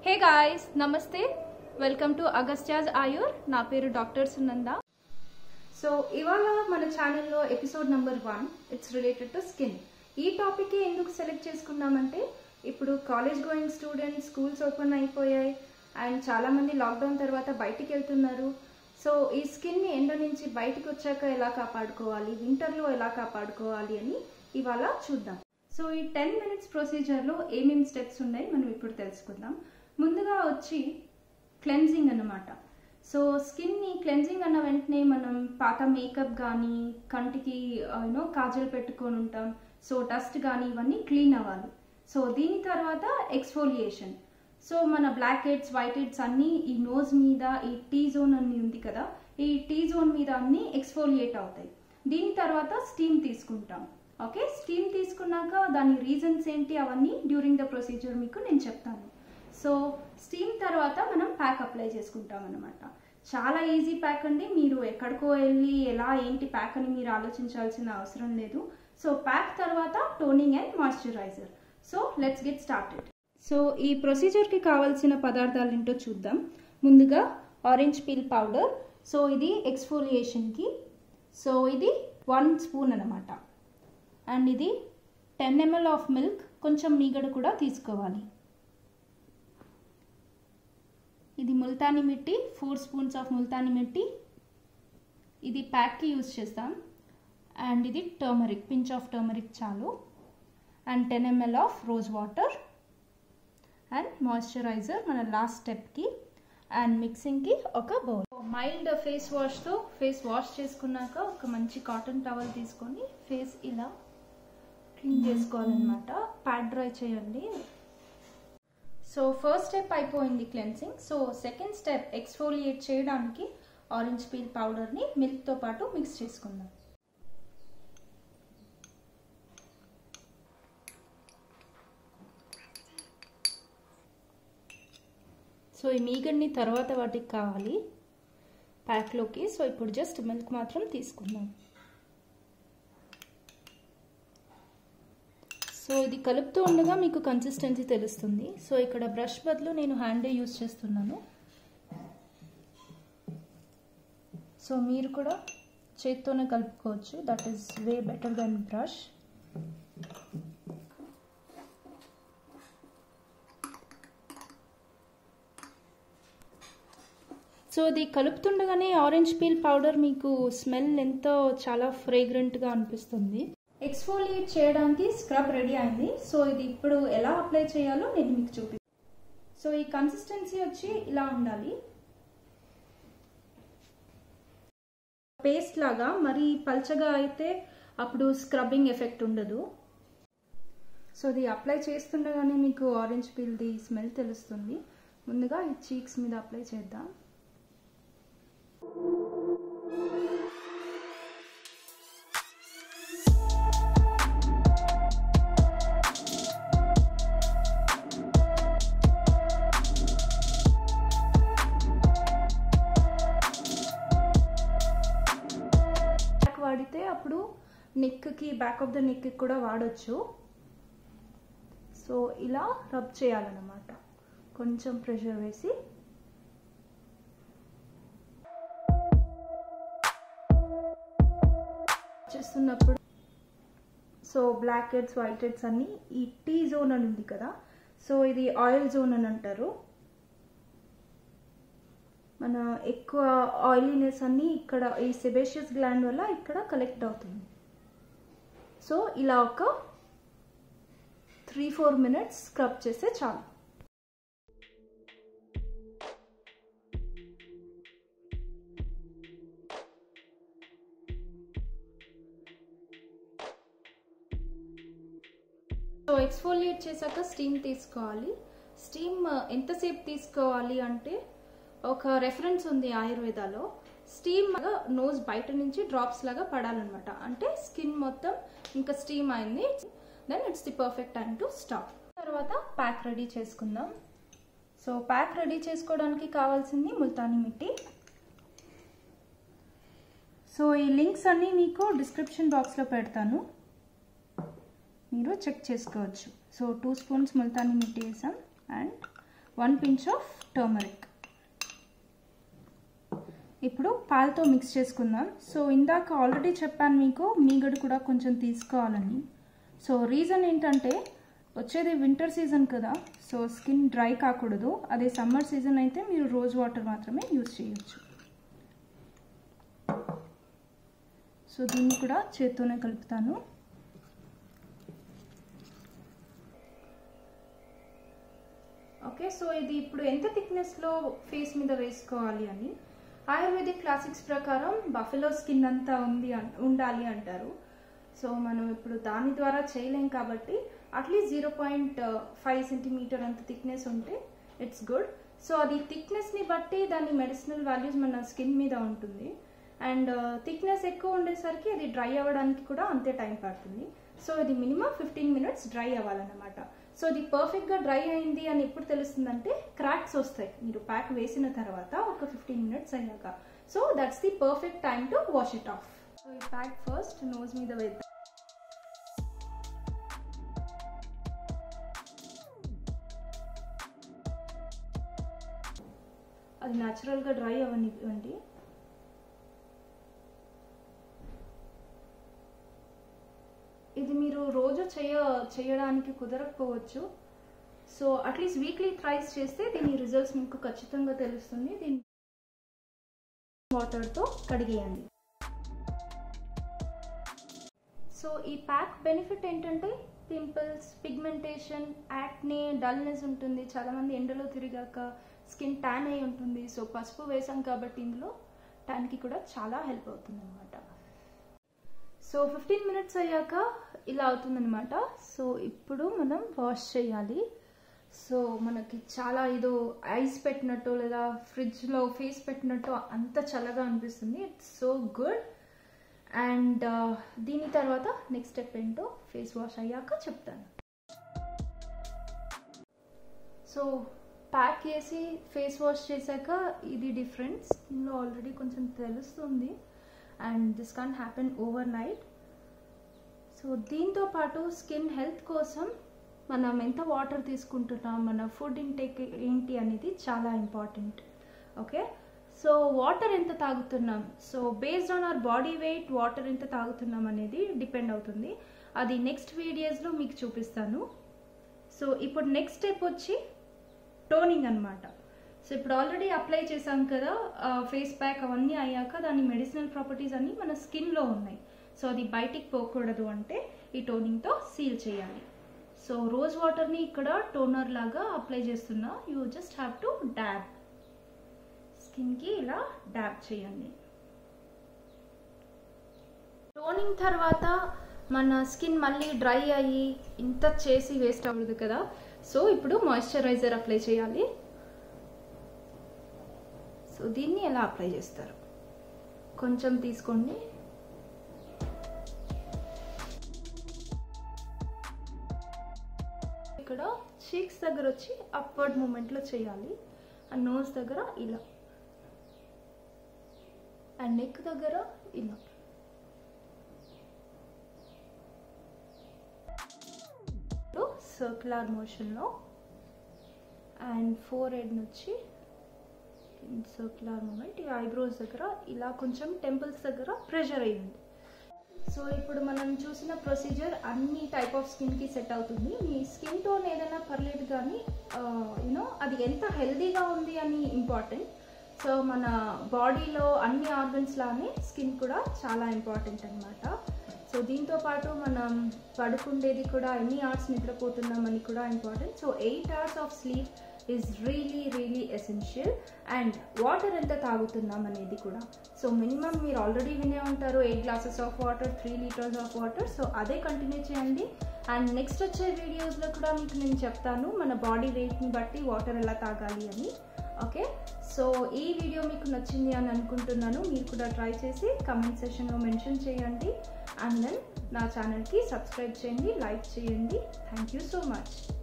హే guys నమస్తే welcome to Agastya's Ayur నా పేరు డాక్టర్ సునంద సో ఇవాళ మన ఛానల్లో episode number one it's related to skin ఈ టాపిక్ ఎందుకు సెలెక్ట్ చేసుకున్నామంటే ఇప్పుడు college going students schools open అయిపోయాయి అండ్ చాలామంది లాక్డౌన్ తర్వాత బయటికి వెళ్తున్నారు సో ఈ స్కిన్ని ఎండ నుంచి బయటికి వచ్చాక ఎలా కాపాడుకోవాలి వింటర్లో ఎలా కాపాడుకోవాలి అని ఇవాళ చూద్దాం సో ఈ టెన్ మినిట్స్ ప్రొసీజర్లో ఏమేమి స్టెప్స్ ఉన్నాయి మనం ఇప్పుడు తెలుసుకుందాం ముందుగా వచ్చి క్లెన్జింగ్ అన్నమాట సో స్కిన్ని క్లెన్జింగ్ అన్న వెంటనే మనం పాత మేకప్ కానీ కంటికి యూనో కాజల్ పెట్టుకొని ఉంటాం సో డస్ట్ కానీ ఇవన్నీ క్లీన్ అవ్వాలి సో దీని తర్వాత ఎక్స్ఫోలియేషన్ సో మన బ్లాక్ హెడ్స్ వైట్ హెడ్స్ అన్నీ ఈ నోజ్ మీద ఈ టీ జోన్ అన్ని ఉంది కదా ఈ టీ జోన్ మీద అన్ని ఎక్స్ఫోలియేట్ అవుతాయి దీని తర్వాత స్టీమ్ తీసుకుంటాం ఓకే స్టీమ్ తీసుకున్నాక దాని రీజన్స్ ఏంటి అవన్నీ డ్యూరింగ్ ద ప్రొసీజర్ మీకు నేను చెప్తాను సో స్టీమ్ తర్వాత మనం ప్యాక్ అప్లై చేసుకుంటాం అనమాట చాలా ఈజీ ప్యాక్ అండి మీరు ఎక్కడికో వెళ్ళి ఎలా ఏంటి ప్యాక్ అని మీరు ఆలోచించాల్సిన అవసరం లేదు సో ప్యాక్ తర్వాత toning and moisturiser so let's get started so ఈ ప్రొసీజర్కి కావాల్సిన పదార్థాలు ఏంటో చూద్దాం ముందుగా ఆరెంజ్ పీల్ పౌడర్ సో ఇది ఎక్స్ఫోలియేషన్కి సో ఇది వన్ స్పూన్ అనమాట అండ్ ఇది టెన్ ఎంఎల్ ఆఫ్ మిల్క్ కొంచెం మీగడ కూడా తీసుకోవాలి ఇది multani mitti four spoons of multani mitti ఇది ప్యాక్కి యూజ్ చేస్తాం అండ్ ఇది టర్మరిక్ పించ్ ఆఫ్ టర్మరిక్ చాలు and ten ML of rose water and moisturiser మన లాస్ట్ స్టెప్కి అండ్ మిక్సింగ్కి ఒక బౌల్ మైల్డ్ ఫేస్ వాష్తో ఫేస్ వాష్ చేసుకున్నాక ఒక మంచి కాటన్ టవల్ తీసుకొని ఫేస్ ఇలా క్లీన్ చేసుకోవాలన్నమాట ప్యాడ్ డ్రై చేయండి సో ఫస్ట్ స్టెప్ అయిపోయింది cleansing so second step exfoliate చేయడానికి ఆరెంజ్ పీల్ పౌడర్ని మిల్క్తో పాటు మిక్స్ చేసుకుందాం సో ఈ మీగడ్ని తర్వాత వాటికి కావాలి ప్యాక్లోకి సో ఇప్పుడు జస్ట్ మిల్క్ మాత్రం తీసుకుందాం సో ఇది కలుపుతూ ఉండగా మీకు కన్సిస్టెన్సీ తెలుస్తుంది సో ఇక్కడ బ్రష్ బదులు నేను హ్యాండే యూజ్ చేస్తున్నాను సో మీరు కూడా చేత్తోనే కలుపుకోవచ్చు that is way better then brush so ఇది కలుపుతుండగానే ఆరెంజ్ పీల్ పౌడర్ మీకు స్మెల్ ఎంతో చాలా ఫ్రేగ్రెంట్గా అనిపిస్తుంది ఎక్స్ఫోలియేట్ చేయడానికి స్క్రబ్ రెడీ అయింది సో ఇది ఇప్పుడు ఎలా అప్లై చేయాలో నేను మీకు చూపి సో ఈ కన్సిస్టెన్సీ వచ్చి ఇలా ఉండాలి పేస్ట్ లాగా మరి పల్చగా అయితే అప్పుడు స్క్రబ్బింగ్ ఎఫెక్ట్ ఉండదు సో ఇది అప్లై చేస్తుండగానే మీకు ఆరెంజ్ పీల్ది స్మెల్ తెలుస్తుంది ముందుగా ఈ చీక్స్ మీద అప్లై చేద్దాం వాడితే అప్పుడు నెక్కి బ్యాక్ ఆఫ్ ద నెక్కి కూడా వాడచ్చు సో ఇలా రబ్ చేయాలన్నమాట కొంచెం ప్రెషర్ వేసి చేస్తున్నప్పుడు so blackheads whiteheads అన్ని ఈ టీ జోన్ అని ఉంది కదా సో ఇది ఆయిల్ జోన్ అని అంటారు మన ఎక్కువ ఆయిలీనెస్ అన్ని ఇక్కడ ఈ సెబేషియస్ గ్లాండ్ వల్ల ఇక్కడ కలెక్ట్ అవుతుంది సో ఇలా ఒక త్రీ ఫోర్ మినిట్స్ స్క్రబ్ చేస్తే చాలు సో ఎక్స్ఫోలియేట్ చేశాక స్టీమ్ తీసుకోవాలి స్టీమ్ ఎంతసేపు తీసుకోవాలి అంటే ఒక రెఫరెన్స్ ఉంది ఆయుర్వేదాలో స్టీమ్ నోజ్ బయట నుంచి డ్రాప్స్ లాగా పడాలన్నమాట అంటే స్కిన్ మొత్తం ఇంకా స్టీమ్ అయింది then it's the perfect time to stop తర్వాత ప్యాక్ రెడీ చేసుకుందాం సో ప్యాక్ రెడీ చేసుకోవడానికి కావాల్సింది ముల్తానీ మిట్టి సో ఈ లింక్స్ అన్నీ మీకు డిస్క్రిప్షన్ బాక్స్లో పెడతాను మీరు చెక్ చేసుకోవచ్చు so two spoons multani mitti వేసాం and one pinch of turmeric ఇప్పుడు పాలతో మిక్స్ చేసుకుందాం సో ఇందాక ఆల్రెడీ చెప్పాను మీకు మీగడ కూడా కొంచెం తీసుకోవాలని సో రీజన్ ఏంటంటే వచ్చేది వింటర్ సీజన్ కదా సో స్కిన్ డ్రై కాకూడదు అదే సమ్మర్ సీజన్ అయితే మీరు రోజ్ వాటర్ మాత్రమే యూజ్ చేయొచ్చు సో దీన్ని కూడా చేత్తోనే కలుపుతాను ఓకే సో ఇది ఇప్పుడు ఎంత థిక్నెస్లో ఫేస్ మీద వేసుకోవాలి అని ఆయుర్వేదిక్ క్లాసిక్స్ ప్రకారం బఫెలో స్కిన్ అంతా ఉంది ఉండాలి అంటారు సో మనం ఇప్పుడు దాని ద్వారా చేయలేం కాబట్టి at least zero point five centimetre అంత థిక్నెస్ ఉంటే ఇట్స్ గుడ్ సో అది థిక్నెస్ని బట్టి దాని మెడిసినల్ వాల్యూస్ మన స్కిన్ మీద ఉంటుంది అండ్ థిక్నెస్ ఎక్కువ ఉండేసరికి అది డ్రై అవ్వడానికి కూడా అంతే టైం పడుతుంది సో ఇది మినిమం ఫిఫ్టీన్ మినిట్స్ డ్రై అవ్వాలన్నమాట సో ఇది పర్ఫెక్ట్గా డ్రై అయింది అని ఎప్పుడు తెలుస్తుందంటే క్రాక్స్ వస్తాయి మీరు ప్యాక్ వేసిన తర్వాత ఒక ఫిఫ్టీన్ మినిట్స్ అయ్యాక so that's the perfect time to wash it off so ఈ ప్యాక్ ఫస్ట్ నోజ్ మీద వేద్దాం అది న్యాచురల్గా డ్రై అవ్వనివ్వండి ఇది మీరు రోజు చేయ చేయడానికి కుదరకపోవచ్చు సో అట్లీస్ట్ వీక్లీ ట్రైస్ చేస్తే దీని రిజల్ట్స్ మీకు ఖచ్చితంగా తెలుస్తుంది దీని వాటర్తో కడిగేయండి సో ఈ ప్యాక్ బెనిఫిట్ ఏంటంటే పింపుల్స్ పిగ్మెంటేషన్ యాక్నే డల్నెస్ ఉంటుంది చాలామంది ఎండలో తిరిగాక స్కిన్ ట్యాన్ అయి ఉంటుంది సో పసుపు వేసాం కాబట్టి ఇందులో ట్యాన్కి కూడా చాలా హెల్ప్ అవుతుంది అనమాట సో ఫిఫ్టీన్ మినిట్స్ అయ్యాక ఇలా అవుతుందనమాట సో ఇప్పుడు మనం వాష్ చేయాలి సో మనకి చాలా ఏదో ఐస్ పెట్టినట్టు లేదా ఫ్రిడ్జ్లో ఫేస్ పెట్టినట్టు అంత చల్లగా అనిపిస్తుంది ఇట్స్ సో గుడ్ అండ్ దీని తర్వాత నెక్స్ట్ స్టెప్ ఏంటో ఫేస్ వాష్ అయ్యాక చెప్తాను సో ప్యాక్ చేసి ఫేస్ వాష్ చేశాక ఇది డిఫరెన్స్ ఇందులో ఆల్రెడీ కొంచెం తెలుస్తుంది and this can happen overnight so దీంతో పాటు స్కిన్ హెల్త్ కోసం మనం ఎంత వాటర్ తీసుకుంటున్నాం మన ఫుడ్ ఇంటేక్ ఏంటి అనేది చాలా ఇంపార్టెంట్ ఓకే సో వాటర్ ఎంత తాగుతున్నాం so based on our body weight water ఎంత తాగుతున్నాం అనేది డిపెండ్ అవుతుంది అది నెక్స్ట్ వీడియోస్లో మీకు చూపిస్తాను సో ఇప్పుడు నెక్స్ట్ స్టెప్ వచ్చి టోనింగ్ అనమాట సో ఇప్పుడు ఆల్రెడీ అప్లై చేసాం కదా ఫేస్ ప్యాక్ అవన్నీ అయ్యాక దాని మెడిసినల్ ప్రాపర్టీస్ అన్నీ మన స్కిన్లో ఉన్నాయి సో అది బయటికి పోకూడదు అంటే ఈ టోనింగ్తో సీల్ చేయాలి సో రోజ్ వాటర్ని ఇక్కడ టోనర్ లాగా అప్లై చేస్తున్నా you just have to dab స్కిన్కి ఇలా డ్యాబ్ చేయండి టోనింగ్ తర్వాత మన స్కిన్ మళ్ళీ డ్రై అయ్యి ఇంత చేసి వేస్ట్ అవ్వదు కదా సో ఇప్పుడు మాయిశ్చరైజర్ అప్లై చేయాలి సో దీన్ని ఎలా అప్లై చేస్తారు కొంచెం తీసుకోండి ఇక్కడ చీక్స్ దగ్గర వచ్చి అప్వర్డ్ మూమెంట్లో చేయాలి అండ్ నోస్ దగ్గర ఇలా అండ్ నెక్ దగ్గర ఇలా సర్క్యులర్ మోషన్లో అండ్ ఫోర్ హెడ్ నుంచి సర్క్యులర్ మూమెంట్ ఈ ఐబ్రోస్ దగ్గర ఇలా కొంచెం టెంపుల్స్ దగ్గర ప్రెషర్ అయ్యింది సో ఇప్పుడు మనం చూసిన ప్రొసీజర్ అన్ని టైప్ ఆఫ్ స్కిన్కి సెట్ అవుతుంది మీ స్కిన్ టోన్ ఏదైనా పర్లేదు కానీ యూనో అది ఎంత హెల్దీగా ఉంది అని ఇంపార్టెంట్ సో మన బాడీలో అన్ని ఆర్గన్స్ లానే స్కిన్ కూడా చాలా ఇంపార్టెంట్ అనమాట సో దీంతో పాటు మనం పడుకుండేది కూడా ఎన్ని అవర్స్ నిద్రపోతున్నామని కూడా important so eight hours of sleep is really really essential and water ఎంత తాగుతున్నాం అనేది కూడా సో మినిమం మీరు ఆల్రెడీ వినే ఉంటారు eight glasses of water three litres of water so అదే కంటిన్యూ చేయండి అండ్ నెక్స్ట్ వచ్చే వీడియోస్లో కూడా మీకు నేను చెప్తాను మన బాడీ వెయిట్ని బట్టి వాటర్ ఎలా తాగాలి అని ఓకే సో ఈ వీడియో మీకు నచ్చింది అని అనుకుంటున్నాను మీరు కూడా ట్రై చేసి కమెంట్ సెషన్లో మెన్షన్ చేయండి అండ్ దెన్ నా ఛానల్కి సబ్స్క్రైబ్ చేయండి లైక్ చేయండి థ్యాంక్ యూ సో మచ్